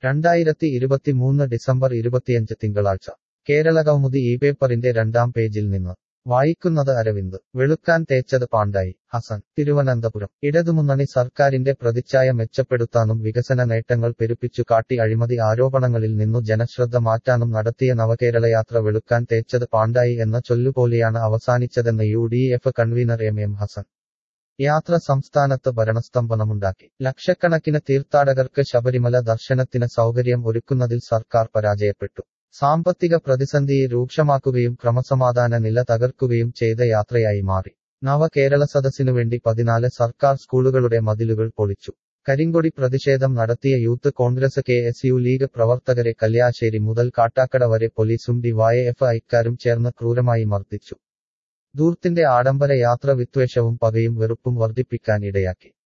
രണ്ടായിരത്തി ഇരുപത്തിമൂന്ന് ഡിസംബർ ഇരുപത്തിയഞ്ച് തിങ്കളാഴ്ച കേരള കൗമുദി ഈ പേപ്പറിന്റെ രണ്ടാം പേജിൽ നിന്ന് വായിക്കുന്നത് അരവിന്ദ് വെളുക്കാൻ തേച്ചത് പാണ്ടായി ഹസൻ തിരുവനന്തപുരം ഇടതുമുന്നണി സർക്കാരിന്റെ പ്രതിച്ഛായ മെച്ചപ്പെടുത്താനും വികസന നേട്ടങ്ങൾ പെരുപ്പിച്ചു കാട്ടി അഴിമതി ആരോപണങ്ങളിൽ നിന്നു ജനശ്രദ്ധ മാറ്റാനും നടത്തിയ നവകേരളയാത്ര വെളുക്കാൻ തേച്ചത് പാണ്ടായി എന്ന ചൊല്ലുപോലെയാണ് അവസാനിച്ചതെന്ന് U D F convener M M Hassan യാത്ര സംസ്ഥാനത്ത് ഭരണസ്തംഭനമുണ്ടാക്കി ലക്ഷക്കണക്കിന് തീർത്ഥാടകർക്ക് ശബരിമല ദർശനത്തിന് സൗകര്യം ഒരുക്കുന്നതിൽ സർക്കാർ പരാജയപ്പെട്ടു സാമ്പത്തിക പ്രതിസന്ധിയെ രൂക്ഷമാക്കുകയും ക്രമസമാധാന നില തകർക്കുകയും ചെയ്ത യാത്രയായി മാറി നവകേരള സദസ്സിനുവേണ്ടി പതിനാല് സർക്കാർ സ്കൂളുകളുടെ മതിലുകൾ പൊളിച്ചു കരിങ്കൊടി പ്രതിഷേധം നടത്തിയ youth Congress K S U league പ്രവർത്തകരെ കല്യാശ്ശേരി മുതൽ കാട്ടാക്കട വരെ പോലീസും ഡിവൈഎഫ് ഐക്കാരും ചേർന്ന് ക്രൂരമായി മർദ്ദിച്ചു ദൂർത്തിന്റെ ആഡംബര യാത്ര വിദ്വേഷവും പകയും വെറുപ്പും വർദ്ധിപ്പിക്കാൻ ഇടയാക്കി